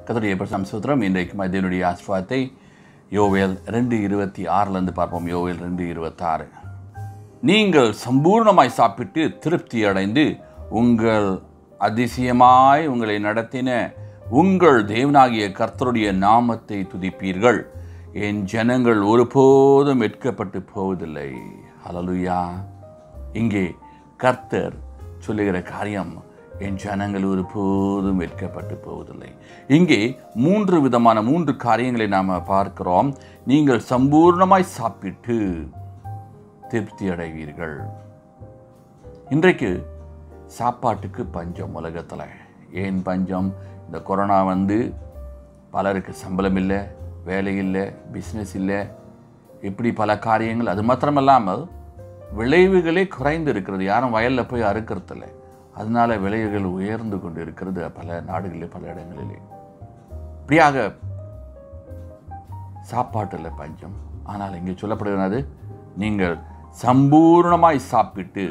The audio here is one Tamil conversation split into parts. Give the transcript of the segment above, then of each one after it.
கதடைய பிரசம் சூத்திரம் இன்றைக்கு மதியனுடைய ஆஸ்வாத்தை யோவேல் ரெண்டு இருபத்தி ஆறுலேருந்து பார்ப்போம் யோவேல் ரெண்டு இருபத்தாறு நீங்கள் சம்பூர்ணமாய் சாப்பிட்டு திருப்தி அடைந்து உங்கள் அதிசயமாய் உங்களை நடத்தின உங்கள் தேவனாகிய கர்த்தருடைய நாமத்தை துதிப்பீர்கள் என் ஜனங்கள் ஒருபோதும் வெட்கப்பட்டு போவதில்லை ஹalleluya இங்கே கர்த்தர் சொல்லுகிற காரியம் என் ஜனங்கள் ஒருபோதும் வெட்கப்பட்டு போவதில்லை இங்கே மூன்று விதமான மூன்று காரியங்களை நாம் பார்க்கிறோம் நீங்கள் சம்பூர்ணமாய் சாப்பிட்டு திருப்தி அடைவீர்கள் இன்றைக்கு சாப்பாட்டுக்கு பஞ்சம் உலகத்தில் ஏன் பஞ்சம் இந்த கொரோனா வந்து பலருக்கு சம்பளம் இல்லை வேலை இல்லை பிஸ்னஸ் இல்லை இப்படி பல காரியங்கள் அது மாத்திரமல்லாமல் விளைவுகளே குறைந்து இருக்கிறது யாரும் வயலில் போய் அறுக்கிறதில்ல அதனால விளைவுகள் உயர்ந்து கொண்டு இருக்கிறது பல நாடுகளில் பல இடங்களிலே இப்படியாக சாப்பாட்டில் பஞ்சம் ஆனால் இங்கே சொல்லப்படுகிறது நீங்கள் சம்பூர்ணமாய் சாப்பிட்டு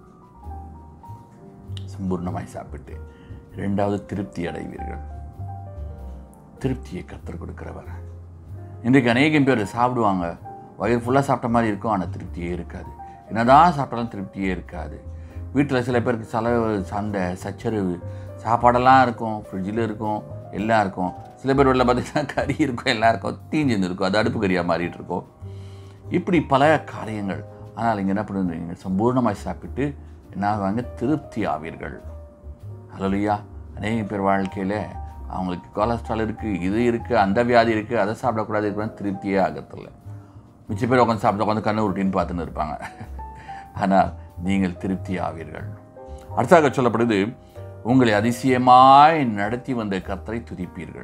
சம்பூர்ணமாய் சாப்பிட்டு இரண்டாவது திருப்தி அடைவீர்கள் திருப்தியை கற்றுக் கொடுக்கிறவர் இன்றைக்கு அநேகம் பேர் சாப்பிடுவாங்க வயிறு ஃபுல்லாக சாப்பிட்ட மாதிரி இருக்கும் ஆனால் திருப்தியே இருக்காது என்னதான் சாப்பிட்டாலும் திருப்தியே இருக்காது வீட்டில் சில பேருக்கு செலவு சண்டை சச்சரவு சாப்பாடெல்லாம் இருக்கும் ஃப்ரிட்ஜில் இருக்கும் எல்லாம் இருக்கும் சில பேர் உள்ள பார்த்தீங்கன்னா கறி இருக்கும் எல்லாம் இருக்கும் தீஞ்சிருந்து இருக்கும் அது அடுப்பு கறியாக மாறிட்டு இருக்கும் இப்படி பல காரியங்கள் ஆனால் இங்கே என்ன பண்ணுவீங்க சம்பூர்ணமாய் சாப்பிட்டு என்ன ஆகுவாங்க திருப்தி ஆவீர்கள் ஹலோலியா அநேக பேர் வாழ்க்கையில் அவங்களுக்கு கொலஸ்ட்ரால் இருக்குது இது இருக்குது அந்த வியாதி இருக்குது அதை சாப்பிடக்கூடாது இருக்கிறாங்க திருப்தியே ஆகத்தில்ல மிச்ச பேர் உட்காந்து சாப்பிட்டு உட்காந்து கண்ணு ரொட்டின்னு பார்த்துன்னு இருப்பாங்க ஆனால் நீங்கள் திருப்தி ஆவீர்கள் அடுத்தாக சொல்லப்படுது உங்களை அதிசயமாய் நடத்தி வந்த கர்த்தரை துதிப்பீர்கள்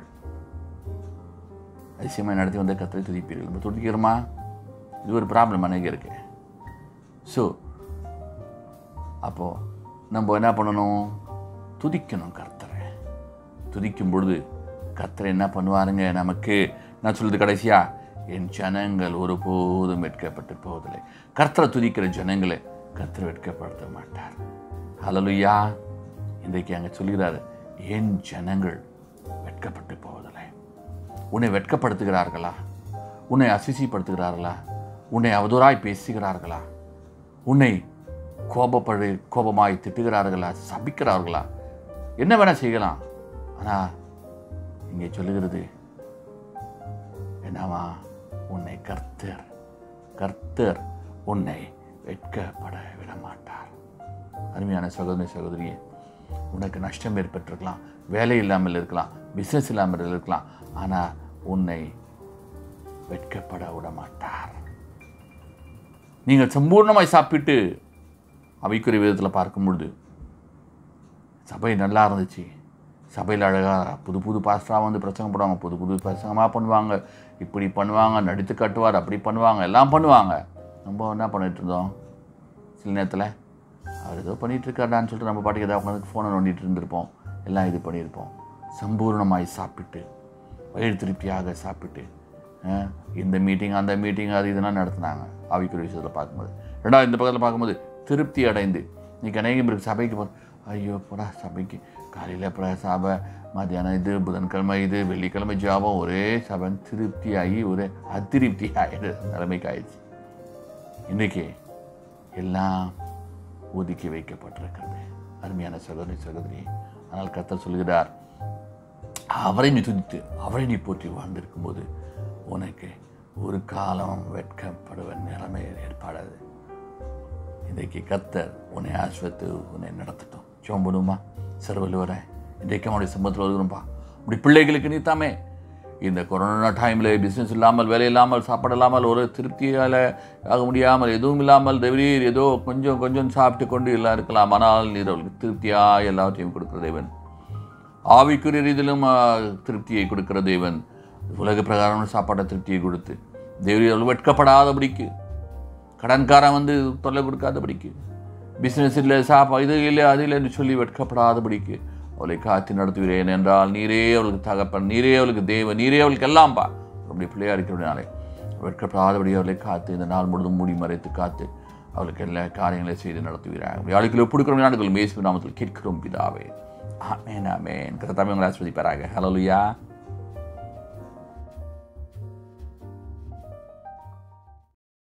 அதிசயமாய் நடத்தி வந்த கர்த்தரை துதிப்பீர்கள் நம்ம துதிக்கிறோமா இது ஒரு ப்ராப்ளம் அநேகம் இருக்கு ஸோ அப்போது நம்ம என்ன பண்ணணும் துதிக்கணும் கர்த்தரை துதிக்கும் பொழுது கர்த்தரை என்ன பண்ணுவாருங்க நமக்கு நான் சொல்றது கடைசியா என் ஜனங்கள் ஒருபோதும் வெட்கப்பட்டு போவதில்லை கர்த்தரை துதிக்கிற ஜனங்களை கர்த்தர் வெட்கப்படுத்த மாட்டார் ஹலலுயா இன்றைக்கு அங்கே சொல்கிறாரு என் ஜனங்கள் வெட்கப்பட்டு போவதில்லை உன்னை வெட்கப்படுத்துகிறார்களா உன்னை அசிசிப்படுத்துகிறார்களா உன்னை அவதூறாய் பேசுகிறார்களா உன்னை கோபப்படு கோபமாய் திட்டுகிறார்களா சபிக்கிறார்களா என்ன வேணா செய்யலாம் ஆனால் இங்கே சொல்லுகிறது என்னவா உன்னை கர்த்தர் கர்த்தர் உன்னை வெட்கப்பட விட மாட்டார் அருமையான சகோதரி சகோதரியே உனக்கு நஷ்டம் ஏற்பட்டிருக்கலாம் வேலை இல்லாமல் இருக்கலாம் பிஸ்னஸ் இல்லாமல் இருக்கலாம் ஆனால் உன்னை வெட்கப்பட விட மாட்டார் நீங்கள் சம்பூர்ணமாய் சாப்பிட்டு அவைக்குரிய விதத்தில் பார்க்கும் பொழுது சபை நல்லா இருந்துச்சு சபையில் அழகாக புது புது பாஸ்டராக வந்து பிரசங்கம் போடுவாங்க புது புது பிரசங்கமாக பண்ணுவாங்க இப்படி பண்ணுவாங்க நடித்து கட்டுவார் அப்படி பண்ணுவாங்க எல்லாம் பண்ணுவாங்க நம்ம என்ன பண்ணிட்டு இருந்தோம் சில நேரத்தில் அவர் ஏதோ பண்ணிகிட்டு இருக்காருடான்னு சொல்லிட்டு நம்ம பாட்டுக்கு ஏதாவது உட்காந்து ஃபோனை நோண்டிட்டு இருந்திருப்போம் எல்லாம் இது பண்ணியிருப்போம் சம்பூர்ணமாய் சாப்பிட்டு வயிறு திருப்தியாக சாப்பிட்டு அஹ், இந்த மீட்டிங் அந்த மீட்டிங் அது இதெல்லாம் நடத்துனாங்க ஆவிக்குரிய விஷயத்தில் பார்க்கும்போது ரெண்டாவது இந்த பக்கத்தில் பார்க்கும்போது திருப்தி அடைந்து இன்னைக்கு அநேகம் பேருக்கு சபைக்கு போ ஐயோ போடா சபைக்கு காலையில் அப்புறம் சபை மத்தியானம் இது புதன்கிழமை இது வெள்ளிக்கிழமை ஜாபம் ஒரே சபை திருப்தியாகி ஒரே அதிருப்தி ஆகிடு நிலைமைக்கு ஆயிடுச்சு இன்றைக்கி எல்லாம் ஒதுக்கி வைக்கப்பட்டிருக்கிறது அருமையான சகோதரி சகோதரி ஆனால் கர்த்தர் சொல்கிறார் அவரை நீ துதித்து அவரை நீ போற்றி வாழ்ந்திருக்கும்போது உனக்கு ஒரு காலம் வெட்கப்படுவ நிலைமை ஏற்படாது இன்றைக்கு கர்த்தர் உன்னை ஆஸ்வத்து உன்னை நடத்தட்டும் ஜோம் பண்ணுமா சர்வலுவரை இன்றைக்கு அவனுடைய சம்பளத்தில் வருகிறோம்ப்பா இப்படி பிள்ளைகளுக்கு நீ தாமே இந்த கொரோனா டைமில் பிஸ்னஸ் இல்லாமல் வேலை இல்லாமல் சாப்பாடு இல்லாமல் ஒரு திருப்தியால் ஆக முடியாமல் எதுவும் இல்லாமல் திடீர் ஏதோ கொஞ்சம் கொஞ்சம் சாப்பிட்டு கொண்டு எல்லாம் இருக்கலாம் ஆனால் நீர் அவளுக்கு திருப்தியாக எல்லாத்தையும் கொடுக்குற தேவன் ஆவிக்குரிய ரீதியிலும் ஆ, திருப்தியை கொடுக்கிற தேவன் உலக பிரகாரமான சாப்பாட்டை திருப்தியை கொடுத்து தேவர்கள் வெட்கப்படாதபடிக்கு கடன்காரன் வந்து தொல்லை கொடுக்காதபடிக்கு பிஸ்னஸ் இல்லை சாப்பா இது இல்லை அது இல்லைன்னு சொல்லி வெட்கப்படாதபடிக்கு அவளை காத்து நடத்துகிறேன் என்றால் நீரே அவளுக்கு தகப்பன் நீரே அவளுக்கு தேவ நீரே அவளுக்கு எல்லாம்பா அப்படி பிள்ளையா இருக்கிறதுனாலே வெட்கப்படாதபடி அவளை காத்து இந்த நாள் முழுதும் மூடி மறைத்து காத்து அவளுக்கு எல்லா காரியங்களையும் செய்து நடத்துகிறாங்க யாளுக்கு ஒப்புடுக்கிற நாடுகள் மேசு நாமத்தில் கேட்கிறோம் பிதாவே ஆமேன் ஆமேன் கர்த்தாவே உங்களை ஆஸ்வதிப்பாராக ஹலோ